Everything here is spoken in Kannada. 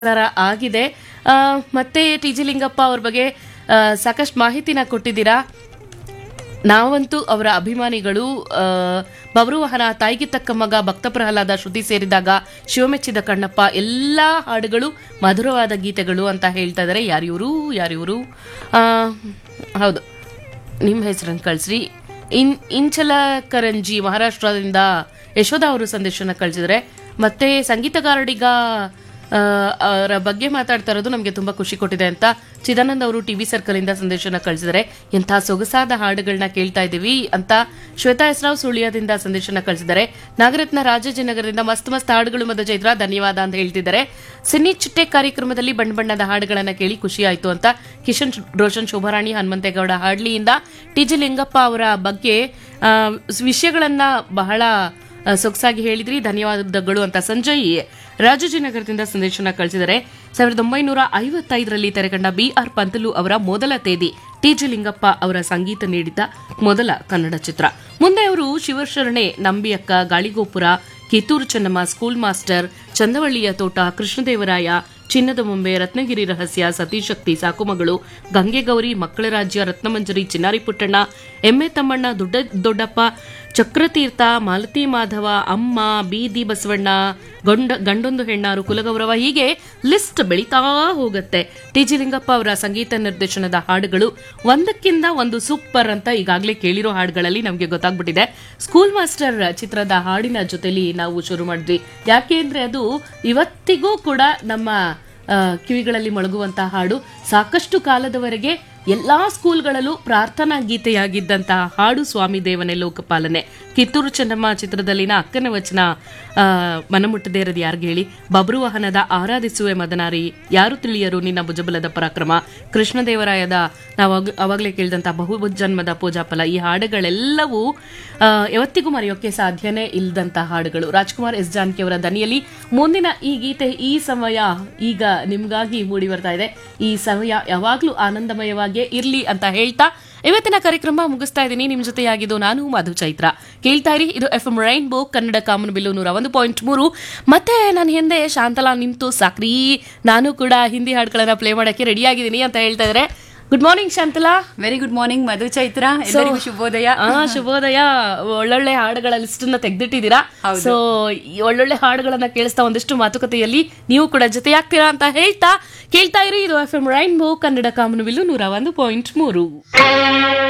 ತರ ಆಗಿದೆ ಆ, ಮತ್ತೆ ಟಿ ಜಿ ಲಿಂಗಪ್ಪ ಅವ್ರ ಬಗ್ಗೆ ಸಾಕಷ್ಟು ಮಾಹಿತಿನ ಕೊಟ್ಟಿದ್ದೀರಾ ನಾವಂತೂ ಅವರ ಅಭಿಮಾನಿಗಳು ಆ, ಬಬ್ರುವಾಹನ ತಾಯಿಗೆ ತಕ್ಕ ಮಗ ಭಕ್ತ ಪ್ರಹ್ಲಾದ ಶ್ರುತಿ ಸೇರಿದಾಗ ಶಿವಮೆಚ್ಚಿದ ಕಣ್ಣಪ್ಪ ಎಲ್ಲಾ ಹಾಡುಗಳು ಮಧುರವಾದ ಗೀತೆಗಳು ಅಂತ ಹೇಳ್ತಾ ಇದ್ದಾರೆ ಯಾರಿವರು ಯಾರಿವರು ಆ, ಹೌದು ನಿಮ್ಮ ಹೆಸರನ್ನು ಕಳಿಸ್ರಿ ಇನ್ ಇಂಚಲಕರಂಜಿ ಮಹಾರಾಷ್ಟ್ರದಿಂದ ಯಶೋಧ ಅವರು ಸಂದೇಶನ ಕಳಿಸಿದ್ರೆ ಮತ್ತೆ ಸಂಗೀತಗಾರಡಿಗ ಆ, ಅವರ ಬಗ್ಗೆ ಮಾತಾಡ್ತಾ ಇರೋದು ನಮಗೆ ತುಂಬಾ ಖುಷಿ ಕೊಟ್ಟಿದೆ ಅಂತ ಚಿದಾನಂದ್ ಅವರು ಟಿವಿ ಸರ್ಕಲ್ ಇಂದ ಸಂದೇಶನ ಕಳಿಸಿದರೆ ಎಂಥ ಸೊಗಸಾದ ಹಾಡುಗಳನ್ನ ಕೇಳ್ತಾ ಇದ್ದೀವಿ ಅಂತ ಶ್ವೇತಾ ಹೆಸರಾವ್ ಸುಳ್ಯದಿಂದ ಸಂದೇಶನ ಕಳಿಸಿದ್ದಾರೆ ನಾಗರತ್ನ ರಾಜಾಜಿನಗರದಿಂದ ಮಸ್ತ್ ಮಸ್ತ್ ಹಾಡುಗಳು ಮದ ಚೈತ್ರ ಧನ್ಯವಾದ ಅಂತ ಹೇಳ್ತಿದ್ದಾರೆ ಸಿನಿ ಚಿಟ್ಟೆ ಕಾರ್ಯಕ್ರಮದಲ್ಲಿ ಬಣ್ಣ ಬಣ್ಣದ ಹಾಡುಗಳನ್ನ ಕೇಳಿ ಖುಷಿ ಆಯ್ತು ಅಂತ ಕಿಶನ್ ರೋಷನ್ ಶೋಭಾರಾಣಿ ಹನುಮಂತೇಗೌಡ ಹಾಡ್ಲಿಯಿಂದ ಟಿ ಜಿ ಲಿಂಗಪ್ಪ ಅವರ ಬಗ್ಗೆ ಆ, ವಿಷಯಗಳನ್ನ ಬಹಳ ಆ, ಸೊಗಸಾಗಿ ಹೇಳಿದ್ರಿ ಧನ್ಯವಾದಗಳು ಅಂತ ಸಂಜಯ್ ರಾಜಾಜಿನಗರದಿಂದ ಸಂದೇಶನ ಕಳಿಸಿದರೆ ಸಾವಿರದ ಒಂಬೈನೂರ ಐವತ್ತೈದರಲ್ಲಿ ತೆರೆಕಂಡ ಬಿ ಆರ್ ಪಂತಲು ಅವರ ಮೊದಲ ತೇದಿ ಟಿ ಜಿ ಲಿಂಗಪ್ಪ ಅವರ ಸಂಗೀತ ನೀಡಿದ ಮೊದಲ ಕನ್ನಡ ಚಿತ್ರ ಮುಂದೆ ಅವರು ಶಿವಶರಣೆ ನಂಬಿಯಕ್ಕ ಗಾಳಿಗೋಪುರ ಕಿತ್ತೂರು ಚೆನ್ನಮ್ಮ ಸ್ಕೂಲ್ ಮಾಸ್ಟರ್ ಚಂದವಳ್ಳಿಯ ತೋಟ ಕೃಷ್ಣದೇವರಾಯ ಚಿನ್ನದ ಮುಂಬೆ ರತ್ನಗಿರಿ ರಹಸ್ಯ ಸತೀಶಕ್ತಿ ಸಾಕುಮಗಳು ಗಂಗೆಗೌರಿ ಮಕ್ಕಳ ರಾಜ್ಯ ರತ್ನಮಂಜರಿ ಚಿನ್ನಾರಿ ಪುಟ್ಟಣ್ಣ ಎಮ್ಮೆ ತಮ್ಮಣ್ಣ ದೊಡ್ಡ ದೊಡ್ಡಪ್ಪ ಚಕ್ರತೀರ್ಥ ಮಾಲತಿ ಮಾಧವ ಅಮ್ಮ ಬೀದಿ ಬಸವಣ್ಣ ಗಂಡ ಗಂಡೊಂದು ಹೆಣ್ಣಾರು ಕುಲಗೌರವ ಹೀಗೆ ಲಿಸ್ಟ್ ಬೆಳೀತಾ ಹೋಗುತ್ತೆ ಟಿ ಜಿ ಲಿಂಗಪ್ಪ ಅವರ ಸಂಗೀತ ನಿರ್ದೇಶನದ ಹಾಡುಗಳು ಒಂದಕ್ಕಿಂತ ಒಂದು ಸೂಪರ್ ಅಂತ ಈಗಾಗಲೇ ಕೇಳಿರೋ ಹಾಡುಗಳಲ್ಲಿ ನಮಗೆ ಗೊತ್ತಾಗ್ಬಿಟ್ಟಿದೆ ಸ್ಕೂಲ್ ಮಾಸ್ಟರ್ ಚಿತ್ರದ ಹಾಡಿನ ಜೊತೆಲಿ ನಾವು ಶುರು ಮಾಡಿದ್ವಿ ಯಾಕೆ ಅಂದ್ರೆ ಅದು ಇವತ್ತಿಗೂ ಕೂಡ ನಮ್ಮ ಆ, ಕಿವಿಗಳಲ್ಲಿ ಮೊಳಗುವಂತಹ ಹಾಡು ಸಾಕಷ್ಟು ಕಾಲದವರೆಗೆ ಎಲ್ಲಾ ಸ್ಕೂಲ್ಗಳಲ್ಲೂ ಪ್ರಾರ್ಥನಾ ಗೀತೆಯಾಗಿದ್ದಂತಹ ಹಾಡು ಸ್ವಾಮಿ ದೇವನೇ ಲೋಕಪಾಲನೆ ಕಿತ್ತೂರು ಚೆನ್ನಮ್ಮ ಚಿತ್ರದಲ್ಲಿನ ಅಕ್ಕನ ವಚನ ಆ, ಮನಮುಟ್ಟದೇ ಇರೋದು ಯಾರಿಗೆ ಹೇಳಿ ಬಬ್ರುವಾಹನದ ಆರಾಧಿಸುವೆ ಮದನಾರಿ ಯಾರು ತಿಳಿಯರು ನಿನ್ನ ಭುಜಬಲದ ಪರಾಕ್ರಮ ಕೃಷ್ಣದೇವರಾಯದ ನಾವು ಆಗ- ಅವಾಗಲೇ ಕೇಳಿದಂತಹ ಬಹು ಜನ್ಮದ ಪೂಜಾಫಲ ಈ ಹಾಡುಗಳೆಲ್ಲವೂ ಆ, ಯಾವತ್ತಿಗೂ ಮರೆಯೋಕೆ ಸಾಧ್ಯನೇ ಇಲ್ಲದಂತಹ ಹಾಡುಗಳು ರಾಜ್ಕುಮಾರ್ ಎಸ್ ಜಾನಕಿ ಅವರ ದನಿಯಲ್ಲಿ ಮುಂದಿನ ಈ ಗೀತೆ ಈ ಸಮಯ ಈಗ ನಿಮ್ಗಾಗಿ ಮೂಡಿ ಬರ್ತಾ ಇದೆ ಈ ಸಮಯ ಯಾವಾಗ್ಲೂ ಆನಂದಮಯವಾಗಿಯೇ ಇರ್ಲಿ ಅಂತ ಹೇಳ್ತಾ ಇವತ್ತಿನ ಕಾರ್ಯಕ್ರಮ ಮುಗಿಸ್ತಾ ಇದ್ದೀನಿ ನಿಮ್ ಜೊತೆಯಾಗಿದ್ದು ನಾನು ಮಧು ಚೈತ್ರ ಕೇಳ್ತಾ ಇರಿ ಇದು ಎಫ್ ಎಂ ರೈನ್ಬೋ ಕನ್ನಡ ಕಾಮನ್ ಬಿಲ್ಲು ನೂರ ಒಂದು ಪಾಯಿಂಟ್ ಮೂರು ಮತ್ತೆ ನನ್ನ ಹಿಂದೆ ಶಾಂತಲಾ ನಿಂತು ಸಾಕ್ರಿ ನಾನು ಕೂಡ ಹಿಂದಿ ಹಾಡುಗಳನ್ನ ಪ್ಲೇ ಮಾಡಕ್ಕೆ ರೆಡಿ ಆಗಿದ್ದೀನಿ ಅಂತ ಹೇಳ್ತಾ ಇದ್ರೆ good morning Shantala very good morning Madhu Chaitra ಎಲ್ಲರಿಗೂ ಶುಭೋದಯ ಆ ಶುಭೋದಯ ಒಳ್ಳೊಳ್ಳೆ ಹಾಡುಗಳ ಲಿಸ್ಟ್ ನ ತೆಗ್ದಿಟ್ಟಿದ್ದೀರಾ ಸೊ ಒಳ್ಳೊಳ್ಳೆ ಹಾಡುಗಳನ್ನ ಕೇಳಿಸ್ತಾ ಒಂದಿಷ್ಟು ಮಾತುಕತೆಯಲ್ಲಿ ನೀವು ಕೂಡ ಜೊತೆಯಾಗ್ತೀರಾ ಅಂತ ಹೇಳ್ತಾ ಕೇಳ್ತಾ ಇರಿ ಇದು ಎಫ್ ಎಂ ರೈನ್ಬೋ ಕನ್ನಡ ಕಾಮನವಿಲ್ಲು ನೂರ ಒಂದು ಪಾಯಿಂಟ್ ಮೂರು